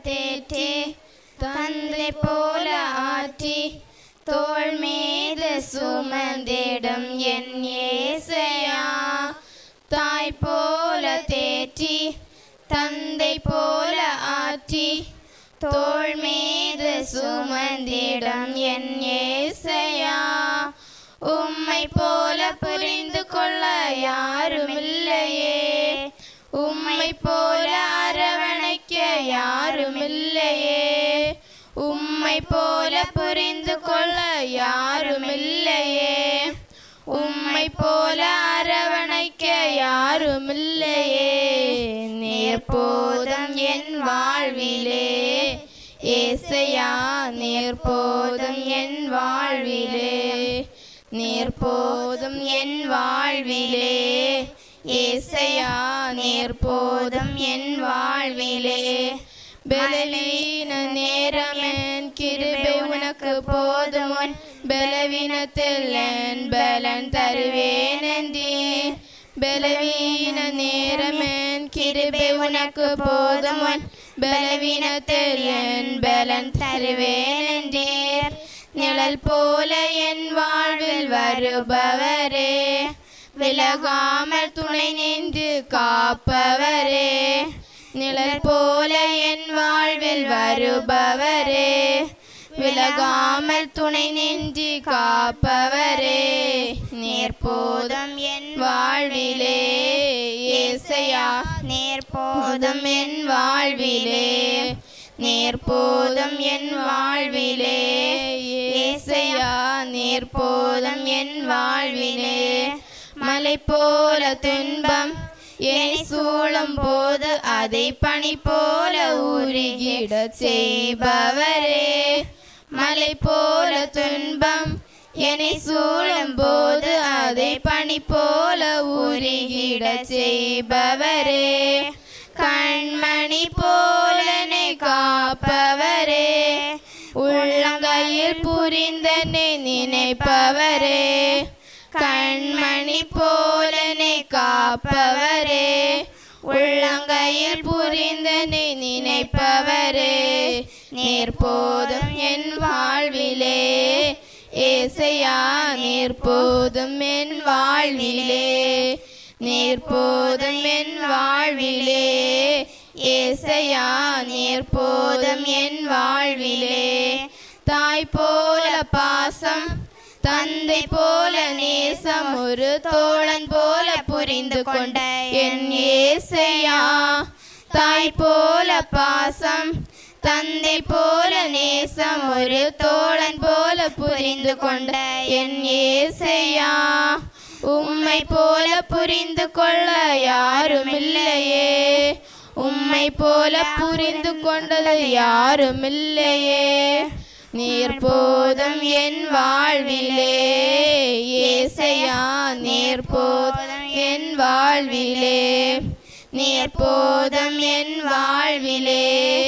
தேற்றி தந்தை போல ஆற்றி தோள் மீது சுமந்திடும் என் ஏசையா தாய் போல தேற்றி தந்தை போல ஆற்றி தோள் மீது சுமந்திடும் என் ஏசையா உம்மை போல புரிந்து கொள்ள யாருமில்லையே உம்மை போல அரவணைக்க யாருமில்லையே உம்மை போல புரிந்து கொள்ள யாருமில்லையே உம்மை போல அரவணைக்க யாருமில்லையே நேர்போதம் என் வாழ்விலே ஏசையா நேர்போதம் என் வாழ்விலே நேர்போதம் என் வாழ்விலே ஏசையா நேர்போதம் என் வாழ்விலே பலவீன நேரமென் கிருபை உனக்கு போதுமுன் பலவீனத்தில் என் பலன் தருவேன் என்றீர் பலவீன நேரமென் கிருபை உனக்கு போதுமுன் பலவீனத்தில் என் பலன் தருவேன் என்றீர் நிழல் போல என் வாழ்வில் வருபவரே விலகாமல் துணை நின்று காப்பவரே நிழல் போல என் வாழ்வில் வருபவரே விலகாமல் துணை நின்று காப்பவரே நேர்போதம் என் வாழ்விலே ஏசையா நேர்போதம் என் வாழ்விலே நேர்போதம் என் வாழ்விலே ஏசையா நேர்போதம் என் வாழ்விலே மலை போல துன்பம் என்னை சூழும் போது அதை பனி போல உருகிடச் செய்பவரே மலை போல துன்பம் என்னை சூழும் போது அதை பனி போல உருகிடச் செய்பவரே கண்மணி போலனை காப்பவரே உள்ளங்கையில் புரிந்தனை நினைப்பவரே கண்மணி போலனை காப்பவரே உள்ளங்கையில் புரிந்தனை நினைப்பவரே நேர்போதும் என் வாழ்விலே ஏசையா நேர்போதும் என் வாழ்விலே நேர்போதும் என் வாழ்விலே ஏசையா நேர்போதும் என் வாழ்விலே தாய் போல பாசம் தந்தை போல நேசம் ஒரு தோழன் போல புரிந்து கொண்ட என் ஏசையா தாய் போல பாசம் தந்தை போல நேசம் ஒரு தோழன் போல புரிந்து கொண்ட என் ஏசையா உம்மை போல புரிந்து கொள்ள யாருமில்லையே உம்மை போல புரிந்து கொண்டது யாருமில்லையே நீர் போதும் என் வாழ்விலே ஏசையா நீர் போதும் என் வாழ்விலே நீர் போதும் என் வாழ்விலே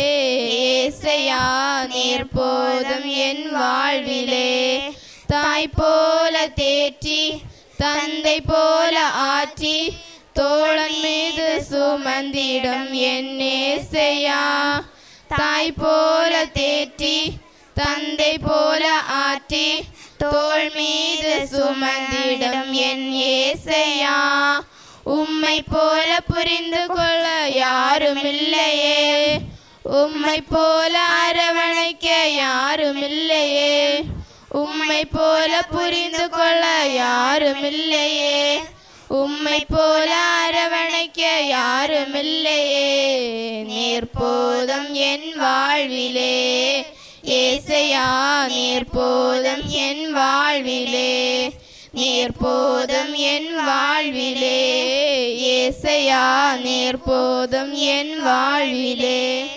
ஏசையா நீர் போதும் என் வாழ்விலே தாய் போல தேற்றி தந்தை போல ஆற்றி தோழன் மீது சுமந்திடும் என் ஏசையா தாய் போல தேற்றி தந்தை போல ஆற்றி தோள் மீது சுமந்திடும் என் ஏசையா உம்மை போல புரிந்து கொள்ள யாருமில்லையே உம்மை போல அரவணைக்க யாருமில்லையே உம்மை போல புரிந்து கொள்ள யாருமில்லையே உம்மை போல அரவணைக்க யாருமில்லையே நேர்போதம் என் வாழ்விலே ஏசையா நேர்போதம் என் வாழ்விலே நேர்போதம் என் வாழ்விலே ஏசையா நேர்போதம் என் வாழ்விலே